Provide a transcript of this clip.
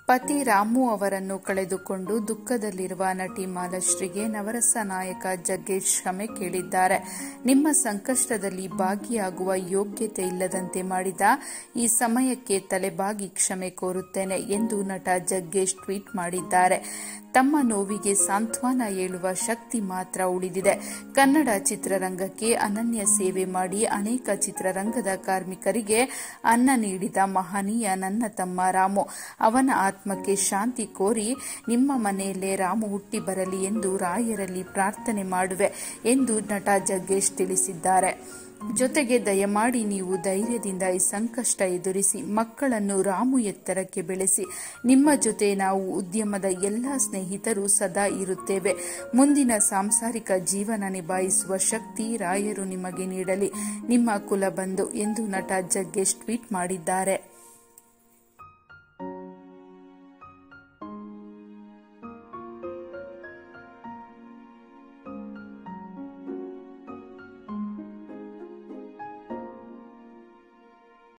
ಪತಿ ರಾಮು ಅವರನ್ನು ಕಳೆದುಕೊಂಡು ದುಃಖದಲ್ಲಿರುವ ನಟಿ ಮಾಲಶ್ರೀಗೆ ನವರಸ ನಾಯಕ ಜಗ್ಗೇಶ್ ಕ್ಷಮೆ ಕೇಳಿದ್ದಾರೆ ನಿಮ್ಮ ಸಂಕಷ್ಟದಲ್ಲಿ ಭಾಗಿಯಾಗುವ ಯೋಗ್ಯತೆ ಇಲ್ಲದಂತೆ ಮಾಡಿದ ಈ ಸಮಯಕ್ಕೆ ತಲೆಬಾಗಿ ಕ್ಷಮೆ ಕೋರುತ್ತೇನೆ ಎಂದು ನಟ ಜಗ್ಗೇಶ್ ಟ್ವೀಟ್ ಮಾಡಿದ್ದಾರೆ ತಮ್ಮ ನೋವಿಗೆ ಸಾಂತ್ವನ ಹೇಳುವ ಶಕ್ತಿ ಮಾತ್ರ ಉಳಿದಿದೆ ಕನ್ನಡ ಚಿತ್ರರಂಗಕ್ಕೆ ಅನನ್ಯ ಸೇವೆ ಮಾಡಿ ಅನೇಕ ಚಿತ್ರರಂಗದ ಕಾರ್ಮಿಕರಿಗೆ ಅನ್ನ ನೀಡಿದ ಮಹನೀಯ ನನ್ನ ತಮ್ಮ ರಾಮು ಅವನ ಆತ್ಮಕ್ಕೆ ಶಾಂತಿ ಕೋರಿ ನಿಮ್ಮ ಮನೆಯಲ್ಲೇ ರಾಮು ಹುಟ್ಟಿ ಬರಲಿ ಎಂದು ರಾಯರಲ್ಲಿ ಪ್ರಾರ್ಥನೆ ಮಾಡುವೆ ಎಂದು ನಟ ಜಗ್ಗೇಶ್ ತಿಳಿಸಿದ್ದಾರೆ ಜೊತೆಗೆ ದಯಮಾಡಿ ನೀವು ಧೈರ್ಯದಿಂದ ಈ ಸಂಕಷ್ಟ ಎದುರಿಸಿ ಮಕ್ಕಳನ್ನು ರಾಮು ಎತ್ತರಕ್ಕೆ ಬೆಳೆಸಿ ನಿಮ್ಮ ಜೊತೆ ನಾವು ಉದ್ಯಮದ ಎಲ್ಲ ಸ್ನೇಹಿತರು ಸದಾ ಇರುತ್ತೇವೆ ಮುಂದಿನ ಸಾಂಸಾರಿಕ ಜೀವನ ನಿಭಾಯಿಸುವ ಶಕ್ತಿ ರಾಯರು ನಿಮಗೆ ನೀಡಲಿ ನಿಮ್ಮ ಕುಲಬಂಧು ಎಂದು ನಟ ಜಗ್ಗೇಶ್ ಟ್ವೀಟ್ ಮಾಡಿದ್ದಾರೆ